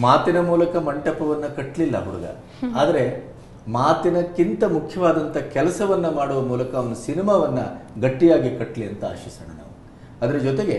ಮಾತಿನ ಮೂಲಕ ಮಂಟಪವನ್ನ ಕಟ್ಟಲಿಲ್ಲ ಹುಡುಗ ಆದರೆ ಮಾತಿನಕ್ಕಿಂತ ಮುಖ್ಯವಾದಂಥ ಕೆಲಸವನ್ನ ಮಾಡುವ ಮೂಲಕ ಅವನು ಸಿನಿಮಾವನ್ನ ಗಟ್ಟಿಯಾಗಿ ಕಟ್ಟಲಿ ಅಂತ ಆಶಿಸೋಣ ನಾವು ಅದರ ಜೊತೆಗೆ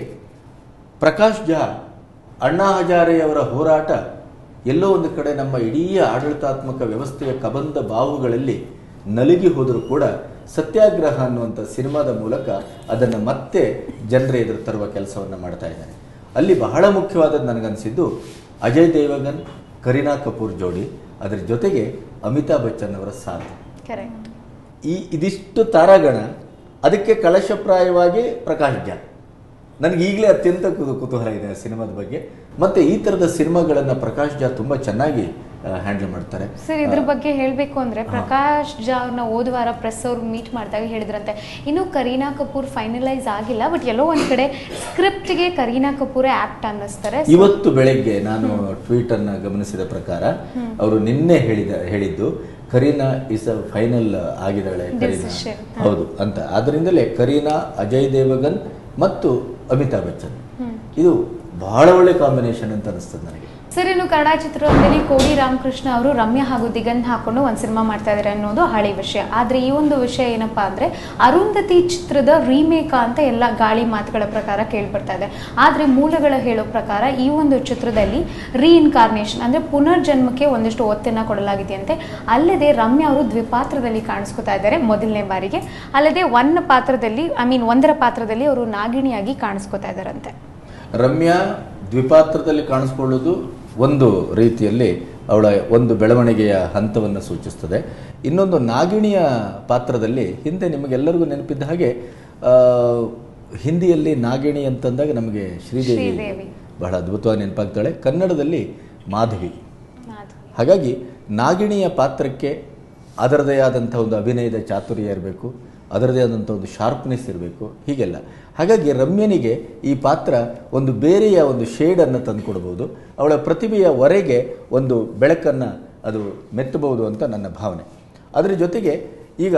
ಪ್ರಕಾಶ್ ಜಾ ಅಣ್ಣಾ ಹಜಾರೆಯವರ ಹೋರಾಟ ಎಲ್ಲೋ ಒಂದು ಕಡೆ ನಮ್ಮ ಇಡೀ ಆಡಳಿತಾತ್ಮಕ ವ್ಯವಸ್ಥೆಯ ಕಬಂದ ಬಾವುಗಳಲ್ಲಿ ನಲುಗಿ ಹೋದರೂ ಕೂಡ ಸತ್ಯಾಗ್ರಹ ಅನ್ನುವಂಥ ಸಿನಿಮಾದ ಮೂಲಕ ಅದನ್ನು ಮತ್ತೆ ಜನರ ಎದುರು ತರುವ ಕೆಲಸವನ್ನು ಮಾಡ್ತಾ ಇದ್ದಾನೆ ಅಲ್ಲಿ ಬಹಳ ಮುಖ್ಯವಾದದ್ದು ನನಗನ್ಸಿದ್ದು ಅಜಯ್ ದೇವಗನ್ ಕರೀನಾ ಕಪೂರ್ ಜೋಡಿ ಅದರ ಜೊತೆಗೆ ಅಮಿತಾಬ್ ಬಚ್ಚನ್ ಅವರ ಸಾಥ್ ಕರೆಕ್ಟ್ ಈ ಇದಿಷ್ಟು ತಾರಾಗಣ ಅದಕ್ಕೆ ಕಳಶಪ್ರಾಯವಾಗಿ ಪ್ರಕಾಶ್ ಜಾ ನನಗೆ ಈಗಲೇ ಅತ್ಯಂತ ಕುತು- ಕುತೂಹಲ ಇದೆ ಆ ಸಿನಿಮಾದ ಬಗ್ಗೆ ಮತ್ತೆ ಈ ಥರದ ಸಿನಿಮಾಗಳನ್ನು ಪ್ರಕಾಶ್ ಜಾ ತುಂಬ ಚೆನ್ನಾಗಿ ಹ್ಯಾಂಡಲ್ ಮಾಡ್ತಾರೆ ಸರ್ ಇದ್ರ ಬಗ್ಗೆ ಹೇಳಬೇಕು ಅಂದ್ರೆ ಪ್ರಕಾಶ್ ಜಾ ಅವ್ರನ್ನ ಹೋದ ವಾರ ಪ್ರೆಸ್ ಅವ್ರು ಮೀಟ್ ಮಾಡಿದಾಗ ಹೇಳಿದ್ರಂತೆ ಇನ್ನು ಕರೀನಾ ಕಪೂರ್ ಫೈನಲೈಸ್ ಆಗಿಲ್ಲ ಬಟ್ ಎಲ್ಲೋ ಒಂದ್ ಕಡೆ ಸ್ಕ್ರಿಪ್ಟ್ಗೆ ಕರೀನಾ ಕಪೂರೇ ಆಪ್ಟ್ ಅನ್ನಿಸ್ತಾರೆ So, ಇವತ್ತು ಬೆಳಗ್ಗೆ ನಾನು ಟ್ವೀಟ್ ಅನ್ನ ಗಮನಿಸಿದ ಪ್ರಕಾರ ಅವರು ನಿನ್ನೆ ಹೇಳಿದ ಹೇಳಿದ್ದು ಕರೀನಾ ಇಸ್ ಅ ಫೈನಲ್ ಆಗಿದ್ದಾಳೆ ಕರೀನಾ Decision. ಹೌದು ಅಂತ ಆದ್ರಿಂದಲೇ ಕರೀನಾ ಅಜಯ್ ದೇವಗನ್ ಮತ್ತು ಅಮಿತಾಬ್ ಬಚ್ಚನ್ ಇದು ಬಹಳ ಒಳ್ಳೆ ಕಾಂಬಿನೇಷನ್ ಅಂತ ಅನಿಸ್ತದೆ ನನಗೆ ಸರ್ ಇನ್ನು ಕನ್ನಡ ಚಿತ್ರರಂಗದಲ್ಲಿ ಕೋಡಿ ರಾಮಕೃಷ್ಣ ಅವರು ರಮ್ಯಾ ಹಾಗೂ ದಿಗಂತ್ ಹಾಕೊಂಡು ಒಂದು ಸಿನಿಮಾ ಮಾಡ್ತಾ ಇದ್ದಾರೆ ಅನ್ನೋದು ಹಳೆ ವಿಷಯ ಆದ್ರೆ ಈ ಒಂದು ವಿಷಯ ಏನಪ್ಪಾ ಅಂದ್ರೆ ಅರುಂಧತಿ ಚಿತ್ರದ ರೀಮೇಕ್ ಅಂತ ಎಲ್ಲ ಗಾಳಿ ಮಾತುಗಳ ಪ್ರಕಾರ ಕೇಳ್ಬರ್ತಾ ಇದೆ ಆದ್ರೆ ಮೂಲಗಳ ಹೇಳೋ ಪ್ರಕಾರ ಈ ಒಂದು ಚಿತ್ರದಲ್ಲಿ ರೀಇನ್ಕಾರ್ನೇಷನ್ ಅಂದ್ರೆ ಪುನರ್ಜನ್ಮಕ್ಕೆ ಒಂದಿಷ್ಟು ಒತ್ತನ್ನ ಕೊಡಲಾಗಿದೆಯಂತೆ ಅಲ್ಲದೆ ರಮ್ಯಾ ಅವರು ದ್ವಿಪಾತ್ರದಲ್ಲಿ ಕಾಣಿಸ್ಕೊತಾ ಇದ್ದಾರೆ ಮೊದಲನೇ ಬಾರಿಗೆ ಅಲ್ಲದೆ ಒನ್ ಪಾತ್ರದಲ್ಲಿ ಐ ಮೀನ್ ಒಂದರ ಪಾತ್ರದಲ್ಲಿ ಅವರು ನಾಗಿಣಿಯಾಗಿ ಕಾಣಿಸ್ಕೊತಾ ಇದ್ದಾರಂತೆ ರಮ್ಯಾ ದ್ವಿಪಾತ್ರದಲ್ಲಿ ಕಾಣಿಸ್ಕೊಳ್ಳೋದು ಒಂದು ರೀತಿಯಲ್ಲಿ ಅವಳ ಒಂದು ಬೆಳವಣಿಗೆಯ ಹಂತವನ್ನು ಸೂಚಿಸ್ತದೆ ಇನ್ನೊಂದು ನಾಗಿಣಿಯ ಪಾತ್ರದಲ್ಲಿ ಹಿಂದೆ ನಿಮಗೆಲ್ಲರಿಗೂ ನೆನಪಿದ್ದ ಹಾಗೆ ಆ, ಹಿಂದಿಯಲ್ಲಿ ನಾಗಿಣಿ ಅಂತಂದಾಗ ನಮಗೆ ಶ್ರೀದೇವಿ ಶ್ರೀದೇವಿ. ಬಹಳ ಅದ್ಭುತವಾಗಿ ನೆನಪಾಗ್ತಾಳೆ ಕನ್ನಡದಲ್ಲಿ ಮಾಧವಿ ಮಾಧವಿ. ಹಾಗಾಗಿ ನಾಗಿಣಿಯ ಪಾತ್ರಕ್ಕೆ ಅದರದೇ ಆದಂಥ ಒಂದು ಅಭಿನಯದ ಚಾತುರ್ಯ ಇರಬೇಕು ಅದರದೇ ಆದಂಥ ಒಂದು ಶಾರ್ಪ್ನೆಸ್ ಇರಬೇಕು ಹೀಗೆಲ್ಲ ಹಾಗಾಗಿ ರಮ್ಯನಿಗೆ ಈ ಪಾತ್ರ ಒಂದು ಬೇರೆಯ ಒಂದು ಶೇಡನ್ನು ತಂದುಕೊಡ್ಬೋದು ಅವಳ ಪ್ರತಿಭೆಯ ಹೊರೆಗೆ ಒಂದು ಬೆಳಕನ್ನು ಅದು ಮೆತ್ತಬಹುದು ಅಂತ ನನ್ನ ಭಾವನೆ ಅದರ ಜೊತೆಗೆ ಈಗ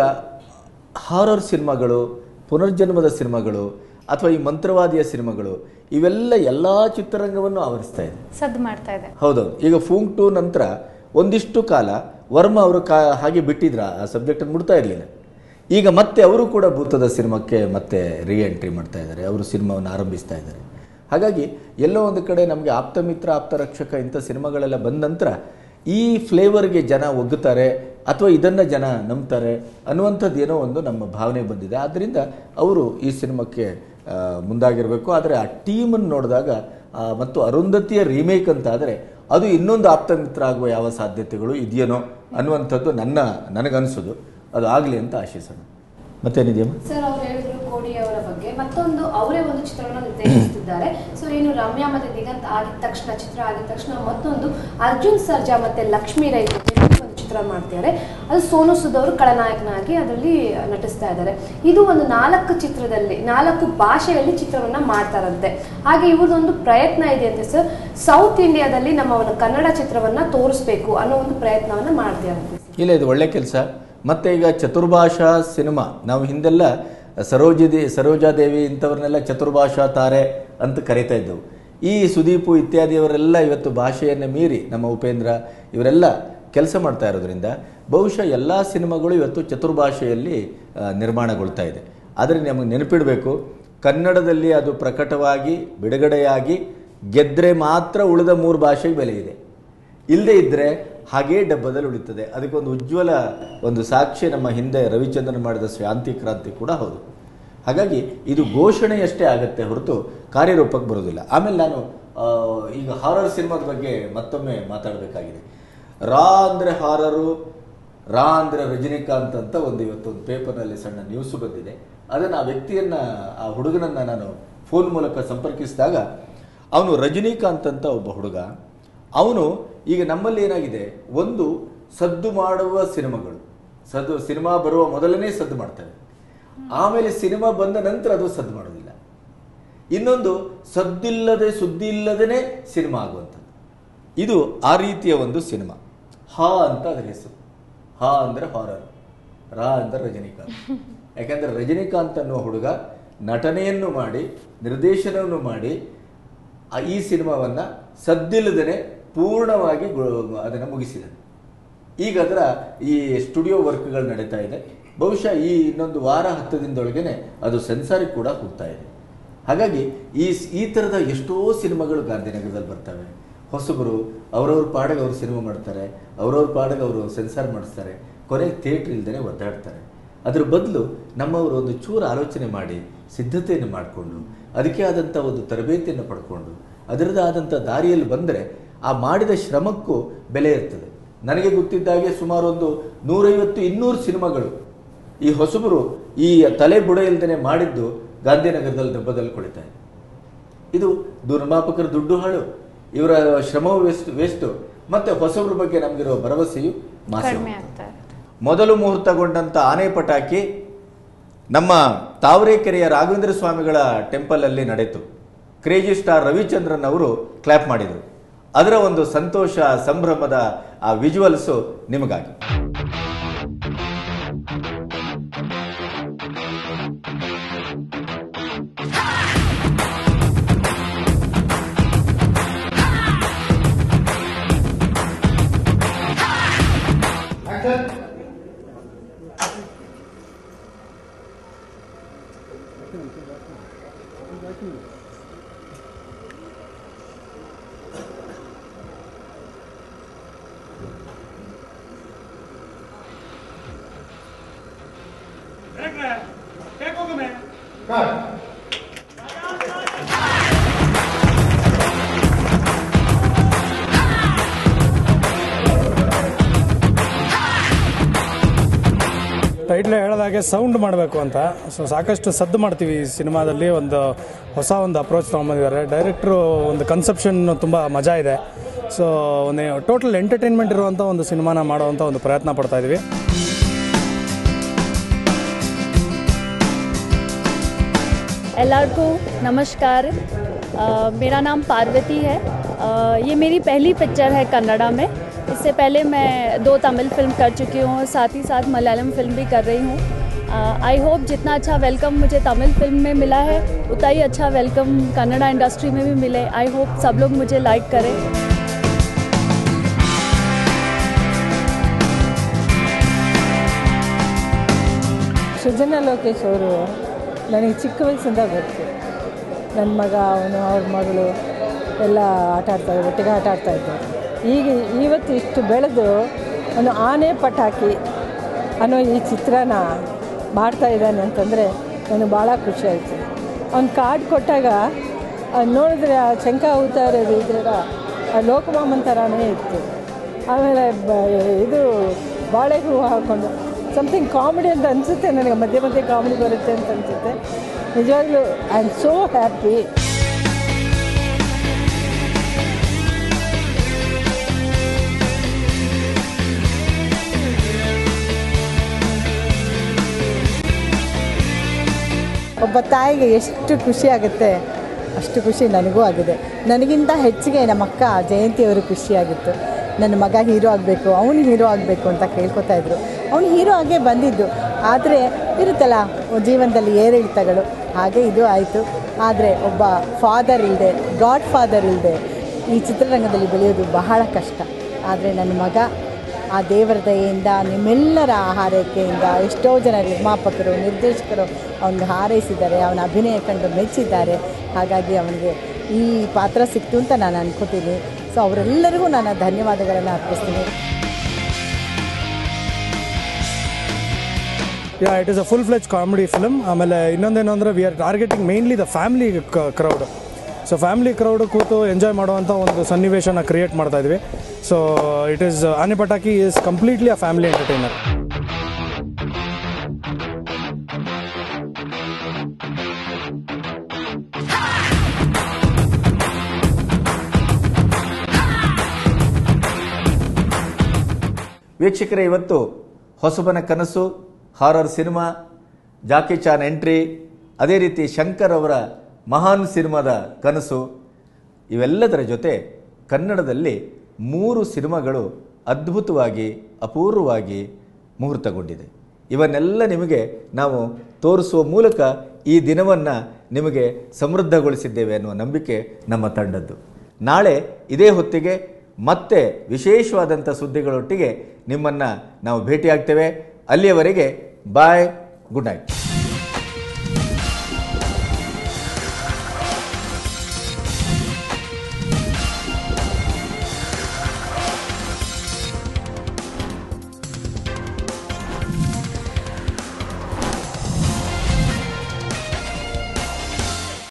ಹಾರರ್ ಸಿನಿಮಾಗಳು ಪುನರ್ಜನ್ಮದ ಸಿನಿಮಾಗಳು ಅಥವಾ ಈ ಮಂತ್ರವಾದಿಯ ಸಿನಿಮಾಗಳು ಇವೆಲ್ಲ ಎಲ್ಲ ಚಿತ್ರರಂಗವನ್ನು ಆವರಿಸ್ತಾ ಇದೆ ಸದ್ದು ಮಾಡ್ತಾ ಇದೆ ಹೌದೌದು ಈಗ ಫೂಂಗ್ ಟು ನಂತರ ಒಂದಿಷ್ಟು ಕಾಲ ವರ್ಮ ಅವರು ಕಾ ಹಾಗೆ ಬಿಟ್ಟಿದ್ರ ಆ ಸಬ್ಜೆಕ್ಟನ್ನು ಮುಡ್ತಾ ಇರಲಿಲ್ಲ ಈಗ ಮತ್ತೆ ಅವರು ಕೂಡ ಭೂತದ ಸಿನಿಮಾಕ್ಕೆ ಮತ್ತೆ ರೀ ಎಂಟ್ರಿ ಮಾಡ್ತಾ ಇದ್ದಾರೆ ಅವರು ಸಿನಿಮಾವನ್ನು ಆರಂಭಿಸ್ತಾ ಇದ್ದಾರೆ ಹಾಗಾಗಿ ಎಲ್ಲೋ ಒಂದು ಕಡೆ ನಮಗೆ ಆಪ್ತಮಿತ್ರ ಆಪ್ತರಕ್ಷಕ ಇಂಥ ಸಿನಿಮಾಗಳೆಲ್ಲ ಬಂದ ನಂತರ ಈ ಫ್ಲೇವರ್ಗೆ ಜನ ಒಗ್ಗುತ್ತಾರೆ ಅಥವಾ ಇದನ್ನು ಜನ ನಂಬ್ತಾರೆ ಅನ್ನುವಂಥದ್ದು ಏನೋ ಒಂದು ನಮ್ಮ ಭಾವನೆ ಬಂದಿದೆ ಆದ್ದರಿಂದ ಅವರು ಈ ಸಿನಿಮಾಕ್ಕೆ ಆ, ಮುಂದಾಗಿರಬೇಕು ಆದರೆ ಆ ಟೀಮನ್ನು ನೋಡಿದಾಗ ಆ, ಮತ್ತು ಅರುಂಧತಿಯ ರೀಮೇಕ್ ಅಂತ ಆದರೆ ಅದು ಇನ್ನೊಂದು ಆಪ್ತಮಿತ್ರ ಆಗುವ ಯಾವ ಸಾಧ್ಯತೆಗಳು ಇದೆಯೇನೋ ಅನ್ನುವಂಥದ್ದು ನನ್ನ ನನಗನ್ಸೋದು ಅದು ಆಗಲಿ ಅಂತ ಆಶಿಸೋಣ ಮತ್ತೇನಿದೆಯಮ್ಮ ಸರ್ ಅವ್ರು ಹೇಳಿದ್ರು ಕೋಡಿ ಅವರ ಬಗ್ಗೆ ಮತ್ತೊಂದು ಅವರೇ ಒಂದು ಚಿತ್ರವನ್ನು ನಿರ್ದೇಶಿಸುತ್ತಿದ್ದಾರೆ ಸೊ ಏನು ರಮ್ಯಾ ಮತ್ತೆ ದಿಗಂತ್ ಆಗಿದ ತಕ್ಷಣ ಚಿತ್ರ ಆಗಿದ ತಕ್ಷಣ ಮತ್ತೊಂದು ಅರ್ಜುನ್ ಸರ್ಜಾ ಮತ್ತೆ ಲಕ್ಷ್ಮೀ ರೈ ಜೊತೆ ಒಂದು ಚಿತ್ರ ಮಾಡ್ತಿದ್ದಾರೆ ಅದು ಸೋನು ಸುದ್ ಅವರು ಖಳನಾಯಕನಾಗಿ ಅದರಲ್ಲಿ ನಟಿಸ್ತಾ ಇದ್ದಾರೆ ಇದು ಒಂದು ನಾಲ್ಕು ಚಿತ್ರದಲ್ಲಿ ನಾಲ್ಕು ಭಾಷೆಯಲ್ಲಿ ಚಿತ್ರವನ್ನ ಮಾಡ್ತಾರಂತೆ ಹಾಗೆ ಇವ್ರದೊಂದು ಪ್ರಯತ್ನ ಇದೆಯಂತೆ ಸರ್ ಸೌತ್ ಇಂಡಿಯಾದಲ್ಲಿ ನಮ್ಮ ಒಂದು ಕನ್ನಡ ಚಿತ್ರವನ್ನ ತೋರಿಸ್ಬೇಕು ಅನ್ನೋ ಒಂದು ಪ್ರಯತ್ನವನ್ನ ಮಾಡ್ತಿರಂತೆ ಸರ್ ಇಲ್ಲ ಇದು ಒಳ್ಳೆ ಕೆಲಸ ಮತ್ತೆ ಈಗ ಚತುರ್ಭಾಷಾ ಸಿನಿಮಾ ನಾವು ಹಿಂದೆಲ್ಲ ಸರೋಜಿದಿ ಸರೋಜಾದೇವಿ ಇಂಥವ್ರನ್ನೆಲ್ಲ ಚತುರ್ಭಾಷಾ ತಾರೆ ಅಂತ ಕರೀತಾ ಇದ್ದೆವು ಈ ಸುದೀಪು ಇತ್ಯಾದಿಯವರೆಲ್ಲ ಇವತ್ತು ಭಾಷೆಯನ್ನು ಮೀರಿ ನಮ್ಮ ಉಪೇಂದ್ರ ಇವರೆಲ್ಲ ಕೆಲಸ ಮಾಡ್ತಾ ಇರೋದ್ರಿಂದ ಬಹುಶಃ ಎಲ್ಲ ಸಿನಿಮಾಗಳು ಇವತ್ತು ಚತುರ್ಭಾಷೆಯಲ್ಲಿ ಆ, ನಿರ್ಮಾಣಗೊಳ್ತಾ ಇದೆ ಆದರೆ ನಮಗೆ ನೆನಪಿಡಬೇಕು ಕನ್ನಡದಲ್ಲಿ ಅದು ಪ್ರಕಟವಾಗಿ ಬಿಡುಗಡೆಯಾಗಿ ಗೆದ್ರೆ ಮಾತ್ರ ಉಳಿದ ಮೂರು ಭಾಷೆಗೆ ಬೆಲೆ ಇದೆ ಇಲ್ಲದೆ ಇದ್ದರೆ ಹಾಗೇ ಡಬ್ಬದಲ್ಲಿ ಉಳಿತದೆ ಅದಕ್ಕೊಂದು ಉಜ್ವಲ ಒಂದು ಸಾಕ್ಷಿ ನಮ್ಮ ಹಿಂದೆ ರವಿಚಂದ್ರನ್ ಮಾಡಿದ ಶಾಂತಿ ಕ್ರಾಂತಿ ಕೂಡ ಹೌದು ಹಾಗಾಗಿ ಇದು ಘೋಷಣೆಯಷ್ಟೇ ಆಗತ್ತೆ ಹೊರತು ಕಾರ್ಯರೂಪಕ್ಕೆ ಬರೋದಿಲ್ಲ ಆಮೇಲೆ ನಾನು ಆ, ಈಗ ಹಾರರ್ ಸಿನಿಮಾದ ಬಗ್ಗೆ ಮತ್ತೊಮ್ಮೆ ಮಾತಾಡಬೇಕಾಗಿದೆ ರಾ ಅಂದರೆ ಹಾರರು ರಾ ಅಂದರೆ ರಜನಿಕಾಂತ್ ಅಂತ ಒಂದು ಇವತ್ತು ಒಂದು ಪೇಪರ್ನಲ್ಲಿ ಸಣ್ಣ ನ್ಯೂಸ್ ಬಂದಿದೆ ಅದನ್ನು ಆ ವ್ಯಕ್ತಿಯನ್ನ ಆ ಹುಡುಗನನ್ನ ನಾನು ಫೋನ್ ಮೂಲಕ ಸಂಪರ್ಕಿಸಿದಾಗ ಅವನು ರಜನಿಕಾಂತ್ ಅಂತ ಒಬ್ಬ ಹುಡುಗ ಅವನು ಈಗ ನಮ್ಮಲ್ಲಿ ಏನಾಗಿದೆ ಒಂದು ಸದ್ದು ಮಾಡುವ ಸಿನಿಮಾಗಳು ಸದ್ದು ಸಿನಿಮಾ ಬರುವ ಮೊದಲನೇ ಸದ್ದು ಮಾಡ್ತವೆ ಆಮೇಲೆ ಸಿನಿಮಾ ಬಂದ ನಂತರ ಅದು ಸದ್ದು ಮಾಡೋದಿಲ್ಲ ಇನ್ನೊಂದು ಸದ್ದಿಲ್ಲದೆ ಸುದ್ದಿ ಇಲ್ಲದೇ ಸಿನಿಮಾ ಆಗುವಂಥದ್ದು ಇದು ಆ ರೀತಿಯ ಒಂದು ಸಿನಿಮಾ ಹಾ ಅಂತ ಅದರ ಹೆಸರು ಹಾ ಅಂದ್ರೆ ಹಾರರ್ ರಾ ಅಂದ್ರೆ ರಜನಿಕಾಂತ್ ಯಾಕಂದ್ರೆ ರಜನಿಕಾಂತ್ ಅನ್ನೋ ಹುಡುಗ ನಟನೆಯನ್ನು ಮಾಡಿ ನಿರ್ದೇಶನವನ್ನು ಮಾಡಿ ಆ ಈ ಸಿನಿಮಾವನ್ನ ಸದ್ದಿಲ್ಲದೇ ಪೂರ್ಣವಾಗಿ ಗು- ಅದನ್ನು ಮುಗಿಸಿದೆ ಈಗ ಅದರ ಈ ಸ್ಟುಡಿಯೋ ವರ್ಕ್ಗಳು ನಡೀತಾ ಇದೆ ಬಹುಶಃ ಈ ಇನ್ನೊಂದು ವಾರ ಹತ್ತು ದಿನದೊಳಗೇನೆ ಅದು ಸೆನ್ಸಾರಿಗೆ ಕೂಡ ಹೋಗ್ತಾ ಇದೆ ಹಾಗಾಗಿ ಈ ಈ ಥರದ ಎಷ್ಟೋ ಸಿನಿಮಾಗಳು ಗಾಂಧಿನಗರದಲ್ಲಿ ಬರ್ತವೆ ಹೊಸಬರು ಅವ್ರವ್ರ ಪಾಡಿಗೆ ಅವರು ಸಿನಿಮಾ ಮಾಡ್ತಾರೆ ಅವ್ರವ್ರ ಪಾಡಿಗೆ ಅವರು ಸೆನ್ಸಾರ್ ಮಾಡಿಸ್ತಾರೆ ಕೊನೆಗೆ ಥಿಯೇಟ್ರ್ ಇಲ್ದೇ ಒದ್ದಾಡ್ತಾರೆ ಅದ್ರ ಬದಲು ನಮ್ಮವರು ಒಂದು ಚೂರು ಆಲೋಚನೆ ಮಾಡಿ ಸಿದ್ಧತೆಯನ್ನು ಮಾಡಿಕೊಂಡು ಅದಕ್ಕೆ ಆದಂಥ ಒಂದು ತರಬೇತಿಯನ್ನು ಪಡ್ಕೊಂಡು ಅದರದ್ದು ಆದಂಥ ದಾರಿಯಲ್ಲಿ ಬಂದರೆ ಆ ಮಾಡಿದ ಶ್ರಮಕ್ಕೂ ಬೆಲೆ ಇರ್ತದೆ ನನಗೆ ಗೊತ್ತಿದ್ದಾಗೆ ಸುಮಾರು ಒಂದು ನೂರೈವತ್ತು ಇನ್ನೂರು ಸಿನಿಮಾಗಳು ಈ ಹೊಸಬರು ಈ ತಲೆ ಬುಡ ಇಲ್ದೇ ಮಾಡಿದ್ದು ಗಾಂಧಿನಗರದಲ್ಲಿ ದಬ್ಬದಲ್ಲಿ ಕುಳಿತಾ ಇದೆ ಇದು ದುರ್ಮಾಪಕರ ದುಡ್ಡು ಹಾಳು ಇವರ ಶ್ರಮವು ವೇಸ್ಟ್ ವೇಸ್ಟು ಮತ್ತೆ ಹೊಸಬ್ರ ಬಗ್ಗೆ ನಮಗಿರೋ ಭರವಸೆಯು ಮಾಸಿ ಕಡಿಮೆ ಹೋಗ್ತದೆ. ಆಗ್ತಾ ಇರುತ್ತೆ ಮೊದಲು ಮುಹೂರ್ತಗೊಂಡಂಥ ಆನೆ ಪಟಾಕಿ ನಮ್ಮ ತಾವರೆಕೆರೆಯ ರಾಘವೇಂದ್ರ ಸ್ವಾಮಿಗಳ ಟೆಂಪಲ್ ಅಲ್ಲಿ ನಡೆಯಿತು ಕ್ರೇಜಿ ಸ್ಟಾರ್ ರವಿಚಂದ್ರನ್ ಅವರು ಕ್ಲಾಪ್ ಮಾಡಿದರು ಅದರ ಒಂದು ಸಂತೋಷ ಸಂಭ್ರಮದ ಆ ವಿಜುವಲ್ಸು ನಿಮಗಾಗಿ ಟೈಟ್ಲ್ ಹೇಳೋದಾಗೆ ಸೌಂಡ್ ಮಾಡಬೇಕು ಅಂತ ಸೊ ಸಾಕಷ್ಟು ಸದ್ದು ಮಾಡ್ತೀವಿ ಈ ಸಿನಿಮಾದಲ್ಲಿ ಒಂದು ಹೊಸ ಒಂದು ಅಪ್ರೋಚ್ ತೊಗೊಂಬಂದಿದ್ದಾರೆ ಡೈರೆಕ್ಟ್ರು ಒಂದು ಕನ್ಸೆಪ್ಷನ್ ತುಂಬ ಮಜಾ ಇದೆ ಸೊ ಒಂದು ಟೋಟಲ್ ಎಂಟರ್ಟೈನ್ಮೆಂಟ್ ಇರುವಂಥ ಒಂದು ಸಿನಿಮಾನ ಮಾಡುವಂಥ ಒಂದು ಪ್ರಯತ್ನ ಪಡ್ತಾ ಇದ್ದೀವಿ एल को नमस्कार अ, मेरा नाम पार्वती है अ, ये मेरी पहली पिक्चर है कन्नड़ा में इससे पहले मैं दो तमिल फिल्म कर चुकी हूँ साथ ही साथ मलयालम फिल्म भी कर रही हूँ आई होप जितना अच्छा वेलकम मुझे तमिल फिल्म में मिला है उतना ही अच्छा वेलकम कन्नड़ा इंडस्ट्री में भी मिले आई होप सब लोग मुझे लाइक करें ಸೃಜನ ಲೋಕೇಶ್ ಅವರು ನನಗೆ ಚಿಕ್ಕ ವಯಸ್ಸಿಂದ ಗೊತ್ತು ನನ್ನ ಮಗ ಅವನು ಅವ್ರ ಮಗಳು ಎಲ್ಲ ಆಟ ಆಡ್ತಾರೆ ಒಟ್ಟಿಗೆ ಆಟ ಆಡ್ತಾಯಿದ್ದರು ಈಗ ಇವತ್ತು ಇಷ್ಟು ಬೆಳೆದು ಒಂದು ಆನೆ ಪಟಾಕಿ ಅನ್ನೋ ಈ ಚಿತ್ರನ ಮಾಡ್ತಾ ಇದ್ದಾನೆ ಅಂತಂದರೆ ನನಗೆ ಭಾಳ ಖುಷಿ ಆಯಿತು ಅವ್ನು ಕಾರ್ಡ್ ಕೊಟ್ಟಾಗ ಅದ್ ನೋಡಿದ್ರೆ ಆ ಶಂಕ ಅವತಾರ ಇದರ ಆ ಲೋಕಮಾಮನ್ ಥರನೇ ಇತ್ತು ಆಮೇಲೆ ಬ ಇದು ಬಾಳೆ ಹೂವು ಹಾಕ್ಕೊಂಡು ಸಮಥಿಂಗ್ ಕಾಮಿಡಿ ಅಂತ ಅನಿಸುತ್ತೆ ನನಗೆ ಮಧ್ಯೆ ಮಧ್ಯೆ ಕಾಮಿಡಿ ಬರುತ್ತೆ ಅಂತ ಅನಿಸುತ್ತೆ ನಿಜವಾಗ್ಲೂ ಐ ಆಮ್ ಸೋ ಹ್ಯಾಪಿ ಒಬ್ಬ ತಾಯಿಗೆ ಎಷ್ಟು ಖುಷಿ ಆಗುತ್ತೆ ಅಷ್ಟು ಖುಷಿ ನನಗೂ ಆಗಿದೆ ನನಗಿಂತ ಹೆಚ್ಚಿಗೆ ನಮ್ಮ ಅಕ್ಕ ಜಯಂತಿಯವರು ಖುಷಿಯಾಗಿತ್ತು ನನ್ನ ಮಗ ಹೀರೋ ಆಗಬೇಕು ಅವನು ಹೀರೋ ಆಗಬೇಕು ಅಂತ ಕೇಳ್ಕೊತಾ ಇದ್ರು ಅವನು ಹೀರೋ ಆಗೇ ಬಂದಿದ್ದು ಆದರೆ ಇರುತ್ತಲ್ಲ ಜೀವನದಲ್ಲಿ ಏರಿಳಿತಗಳು ಹಾಗೆ ಇದು ಆಯಿತು ಆದರೆ ಒಬ್ಬ ಫಾದರ್ ಇಲ್ಲದೆ ಗಾಡ್ ಫಾದರ್ ಇಲ್ಲದೆ ಈ ಚಿತ್ರರಂಗದಲ್ಲಿ ಬೆಳೆಯೋದು ಬಹಳ ಕಷ್ಟ ಆದರೆ ನನ್ನ ಮಗ ಆ ದೇವರ ದಯೆಯಿಂದ ನಿಮ್ಮೆಲ್ಲರ ಹಾರೈಕೆಯಿಂದ ಎಷ್ಟೋ ಜನ ನಿರ್ಮಾಪಕರು ನಿರ್ದೇಶಕರು ಅವನಿಗೆ ಹಾರೈಸಿದ್ದಾರೆ ಅವನ ಅಭಿನಯ ಕಂಡು ಮೆಚ್ಚಿದ್ದಾರೆ ಹಾಗಾಗಿ ಅವನಿಗೆ ಈ ಪಾತ್ರ ಸಿಕ್ತು ಅಂತ ನಾನು ಅನ್ಕೋತೀನಿ ಸೊ ಅವರೆಲ್ಲರಿಗೂ ನಾನು ಧನ್ಯವಾದಗಳನ್ನು ಅರ್ಪಿಸ್ತೀನಿ yeah it is a full fledged comedy film ಆಮೇಲೆ ಇನ್ನೊಂದೇನು ಅಂದರೆ we are targeting mainly the family crowd so family crowd ಕೂತು ಎಂಜಾಯ್ ಮಾಡುವಂಥ ಒಂದು ಸನ್ನಿವೇಶನ ಕ್ರಿಯೇಟ್ ಮಾಡ್ತಾ ಇದ್ವಿ so it is Aane Pataki is completely a family entertainer ವೀಕ್ಷಕರೇ ಇವತ್ತು ಹೊಸಬನ ಕನಸು horror cinema Jackie Chan entry ಅದೇ ರೀತಿ ಶಂಕರ್ ಅವರ ಮಹಾನ್ ಸಿನಿಮಾದ ಕನಸು ಇವೆಲ್ಲದರ ಜೊತೆ ಕನ್ನಡದಲ್ಲಿ ಮೂರು ಸಿನಿಮಾಗಳು ಅದ್ಭುತವಾಗಿ ಅಪೂರ್ವವಾಗಿ ಮುಹೂರ್ತಗೊಂಡಿದೆ ಇವನ್ನೆಲ್ಲ ನಿಮಗೆ ನಾವು ತೋರಿಸುವ ಮೂಲಕ ಈ ದಿನವನ್ನು ನಿಮಗೆ ಸಮೃದ್ಧಗೊಳಿಸಿದ್ದೇವೆ ಅನ್ನುವ ನಂಬಿಕೆ ನಮ್ಮ ತಂಡದ್ದು ನಾಳೆ ಇದೇ ಹೊತ್ತಿಗೆ ಮತ್ತೆ ವಿಶೇಷವಾದಂಥ ಸುದ್ದಿಗಳೊಟ್ಟಿಗೆ ನಿಮ್ಮನ್ನು ನಾವು ಭೇಟಿಯಾಗ್ತೇವೆ ಅಲ್ಲಿಯವರೆಗೆ ಬಾಯ್ ಗುಡ್ ನೈಟ್